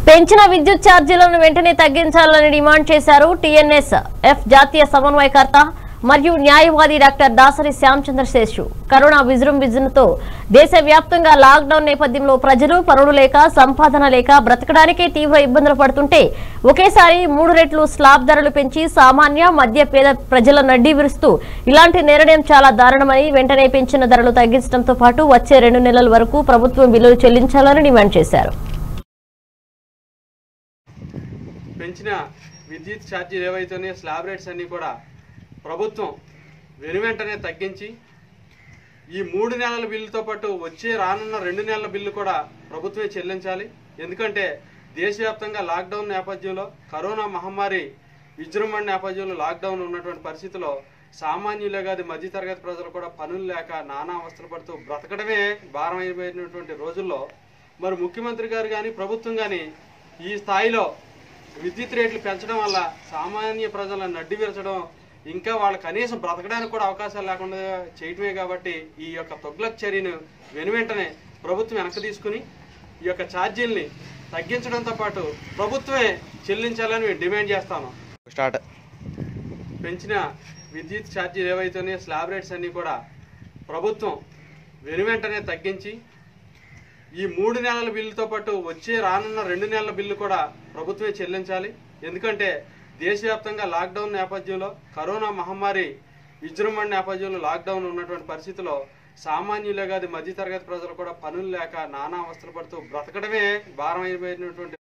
పెంచిన విద్యుత్ ఛార్జీలను వెంటనే తగ్గించాలని డిమాండ్ చేశారు టీఎన్ఎస్ ఎఫ్ జాతీయ సమన్వయకర్త మరియు న్యాయవాది డాక్టర్ దాసరి శ్యాంచంద్ర శేషు కరోనా విజృంభించడంతో దేశవ్యాప్తంగా లాక్డౌన్ నేపథ్యంలో ప్రజలు పనులు లేక సంపాదన లేక బ్రతకడానికే తీవ్ర ఇబ్బందులు పడుతుంటే ఒకేసారి మూడు రెట్లు స్లాబ్ ధరలు పెంచి సామాన్య మధ్య పేద ప్రజల నడ్డి విరుస్తూ ఇలాంటి నిర్ణయం చాలా దారుణమని వెంటనే పెంచిన ధరలు తగ్గించడంతో పాటు వచ్చే రెండు నెలల వరకు ప్రభుత్వం బిల్లులు చెల్లించాలని డిమాండ్ చేశారు పెంచిన విద్యుత్ ఛార్జీలు ఏవైతున్నాయో స్లాబ్ రేట్స్ అన్నీ కూడా ప్రభుత్వం వెనువెంటనే తగ్గించి ఈ మూడు నెలల బిల్లుతో పాటు వచ్చే రానున్న రెండు నెలల బిల్లు కూడా ప్రభుత్వమే చెల్లించాలి ఎందుకంటే దేశవ్యాప్తంగా లాక్డౌన్ నేపథ్యంలో కరోనా మహమ్మారి విజృంభణ నేపథ్యంలో లాక్డౌన్ ఉన్నటువంటి పరిస్థితిలో సామాన్యులే కాదు మధ్యతరగతి ప్రజలు కూడా పనులు లేక నానా అవస్థలు పడుతూ బ్రతకడమే భారం అయిపోయినటువంటి రోజుల్లో మరి ముఖ్యమంత్రి గారు కానీ ప్రభుత్వం కానీ ఈ స్థాయిలో విద్యుత్ రేట్లు పెంచడం వల్ల సామాన్య ప్రజల నడ్డి విరచడం ఇంకా వాళ్ళ కనీసం బ్రతకడానికి కూడా అవకాశాలు లేకుండా చేయటమే కాబట్టి ఈ యొక్క తొగ్లక్ చర్యను వెనువెంటనే ప్రభుత్వం వెనక్కి తీసుకుని ఈ యొక్క ఛార్జీల్ని తగ్గించడంతో పాటు ప్రభుత్వమే చెల్లించాలని మేము డిమాండ్ చేస్తాను స్టార్ట్ పెంచిన విద్యుత్ ఛార్జీలు ఏవైతున్నాయో స్లాబ్ రేట్స్ అన్నీ కూడా ప్రభుత్వం వెనువెంటనే తగ్గించి ఈ మూడు నెలల బిల్లుతో పాటు వచ్చే రానున్న రెండు నెలల బిల్లు కూడా ప్రభుత్వమే చెల్లించాలి ఎందుకంటే దేశవ్యాప్తంగా లాక్డౌన్ నేపథ్యంలో కరోనా మహమ్మారి విజృంభణ నేపథ్యంలో లాక్డౌన్ ఉన్నటువంటి పరిస్థితిలో సామాన్యులే కాదు మధ్యతరగతి ప్రజలు కూడా పనులు లేక నానా అవస్థలు పడుతూ బ్రతకడమే భారం అయిపోయినటువంటి